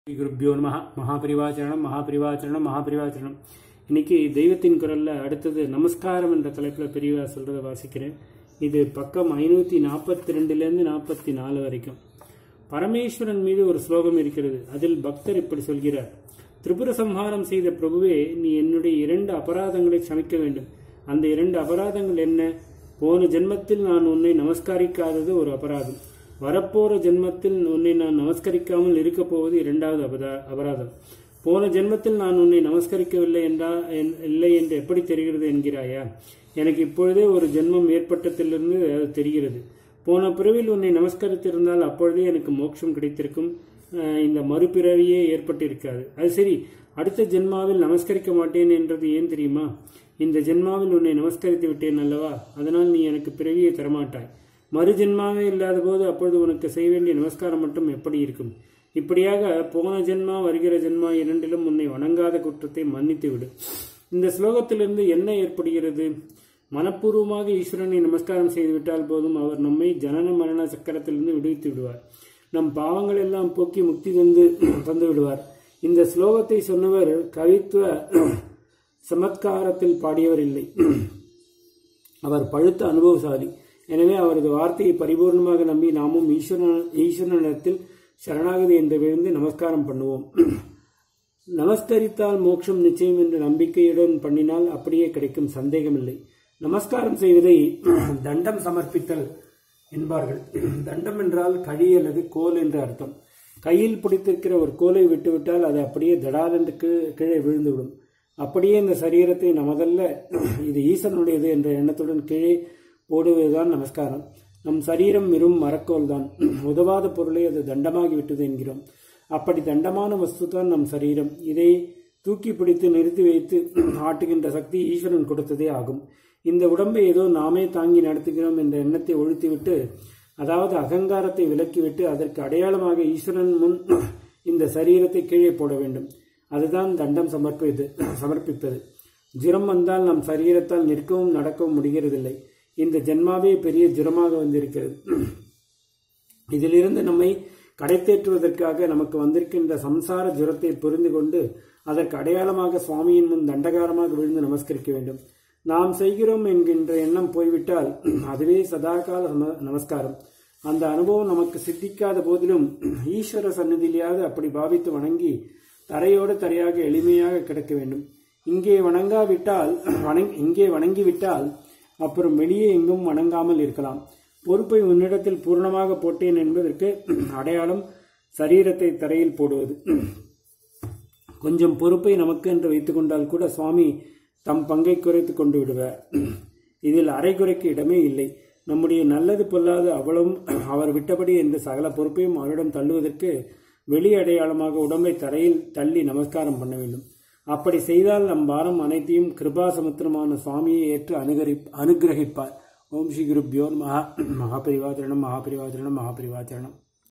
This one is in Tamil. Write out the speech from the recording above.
ஸ்ரீ குருப்பியோ நம மகாபரிவாச்சரணம் மகாபரிவாச்சரணம் மகாபரிவாச்சரணம் இன்னைக்கு தெய்வத்தின் குரல்ல அடுத்தது நமஸ்காரம் என்ற தலைப்பில் பெரியவா சொல்றத வாசிக்கிறேன் இது பக்கம் ஐநூற்றி நாற்பத்தி ரெண்டுலேருந்து நாற்பத்தி நாலு வரைக்கும் பரமேஸ்வரன் மீது ஒரு ஸ்லோகம் இருக்கிறது அதில் பக்தர் இப்படி சொல்கிறார் திரிபுர சம்ஹாரம் செய்த பிரபுவே நீ என்னுடைய இரண்டு அபராதங்களை சமைக்க வேண்டும் அந்த இரண்டு அபராதங்கள் என்ன போன ஜென்மத்தில் நான் உன்னை நமஸ்கரிக்காதது ஒரு அபராதம் வரப்போற ஜென்மத்தில் உன்னை நான் நமஸ்கரிக்காமல் இருக்க போவது இரண்டாவது அபதா அபராதம் போன ஜென்மத்தில் நான் உன்னை நமஸ்கரிக்கவில்லை என்றா என்- இல்லை என்று எப்படி தெரிகிறது என்கிறாயா எனக்கு இப்பொழுதே ஒரு ஜென்மம் ஏற்பட்டதிலிருந்து அது தெரிகிறது போன பிறவில் உன்னை நமஸ்கரித்திருந்தால் அப்பொழுதே எனக்கு மோட்சம் கிடைத்திருக்கும் அஹ், இந்த மறுபிறவியே ஏற்பட்டிருக்காது அது சரி அடுத்த ஜென்மாவில் நமஸ்கரிக்க மாட்டேன் என்றது ஏன் தெரியுமா இந்த ஜென்மாவில் உன்னை நமஸ்கரித்து விட்டேன் அல்லவா அதனால் நீ எனக்கு பிறவியை தரமாட்டாய் மறு ஜென்மாவே இல்லாத போது அப்பொழுது உனக்கு செய்ய வேண்டிய நமஸ்காரம் மட்டும் எப்படி இருக்கும் இப்படியாக போன ஜென்மா வருகிற ஜென்மா இரண்டிலும் உன்னை வணங்காத குற்றத்தை மன்னித்து விடு இந்த ஸ்லோகத்திலிருந்து என்ன ஏற்படுகிறது மனப்பூர்வமாக ஈஸ்வரனை நமஸ்காரம் செய்துவிட்டால் போதும் அவர் நம்மை ஜனன மரண சக்கரத்திலிருந்து விடுவித்து விடுவார் நம் பாவங்கள் எல்லாம் போக்கி முக்தி தந்து தந்து விடுவார் இந்த ஸ்லோகத்தை சொன்னவர் கவித்துவ சமத்காரத்தில் பாடியவர் இல்லை அவர் பழுத்த அனுபவசாலி எனவே அவரது வார்த்தையை பரிபூர்ணமாக நம்பி நாமும் ஈஸ்வரன் ஈஸ்வரனிடத்தில் சரணாகதி என்று விழுந்து நமஸ்காரம் பண்ணுவோம் நமஸ்கரித்தால் மோட்சம் நிச்சயம் என்ற நம்பிக்கையுடன் பண்ணினால் அப்படியே கிடைக்கும் சந்தேகமில்லை நமஸ்காரம் செய்வதை தண்டம் சமர்ப்பித்தல் என்பார்கள் தண்டம் என்றால் கழி அல்லது கோல் என்று அர்த்தம் கையில் பிடித்திருக்கிற ஒரு கோலை விட்டுவிட்டால் அது அப்படியே தடாதென்று கீழே கீழே விழுந்துவிடும் அப்படியே இந்த சரீரத்தை நமதல்ல இது ஈசனுடையது என்ற எண்ணத்துடன் கீழே போடுவதுதான் நமஸ்காரம் நம் சரீரம் வெறும் மரக்கோல் தான் உதவாத பொருளை அது தண்டமாகி விட்டது என்கிறோம் அப்படி தண்டமான வஸ்து தான் நம் சரீரம் இதை தூக்கி பிடித்து நிறுத்தி வைத்து ஆட்டுகின்ற சக்தி ஈஸ்வரன் கொடுத்ததே ஆகும் இந்த உடம்பை ஏதோ நாமே தாங்கி நடத்துகிறோம் என்ற எண்ணத்தை ஒழித்துவிட்டு அதாவது அகங்காரத்தை விலக்கிவிட்டு அதற்கு அடையாளமாக ஈஸ்வரன் முன் இந்த சரீரத்தை கீழே போட வேண்டும் அதுதான் தண்டம் சமர்ப்பிது சமர்ப்பிப்பது ஜுரம் வந்தால் நம் சரீரத்தால் நிற்கவும் நடக்கவும் முடிகிறதில்லை இந்த ஜென்மாவே பெரிய ஜுரமாக வந்திருக்கிறது இதிலிருந்து நம்மை கடைத்தேற்றுவதற்காக நமக்கு வந்திருக்கின்ற சம்சார ஜுரத்தை புரிந்து கொண்டு அதற்கு அடையாளமாக சுவாமியின் முன் தண்டகாரமாக விழுந்து நமஸ்கரிக்க வேண்டும் நாம் செய்கிறோம் என்கின்ற எண்ணம் போய்விட்டால் அதுவே சதாகால நம- நமஸ்காரம் அந்த அனுபவம் நமக்கு சித்திக்காத போதிலும் ஈஸ்வர சந்நிதியிலாவது அப்படி பாவித்து வணங்கி தரையோடு தரையாக எளிமையாக கிடக்க வேண்டும் இங்கே வணங்காவிட்டால் வணங் இங்கே வணங்கிவிட்டால் அப்புறம் வெளியே எங்கும் வணங்காமல் இருக்கலாம் பொறுப்பை உன்னிடத்தில் பூர்ணமாக போட்டேன் என்பதற்கு அடையாளம் சரீரத்தை தரையில் போடுவது கொஞ்சம் பொறுப்பை நமக்கு என்று வைத்துக் கொண்டால் கூட சுவாமி தம் பங்கை குறைத்து கொண்டு விடுவார் இதில் அரைகுறைக்கு இடமே இல்லை நம்முடைய நல்லது பொல்லாது அவளும் அவர் விட்டபடி என்று சகல பொறுப்பையும் அவரிடம் தள்ளுவதற்கு வெளி அடையாளமாக உடம்பை தரையில் தள்ளி நமஸ்காரம் பண்ண வேண்டும் அப்படி செய்தால் நம் பாரம் அனைத்தையும் கிருபா சமுத்திரமான சுவாமியை ஏற்று அனுகரி அனுகிரகிப்பார் ஓம் ஸ்ரீ குருப்யோ மகா மகாபரிவாச்சரணம் மகாபரிவாச்சரணம் மகாபரிவாச்சரணம்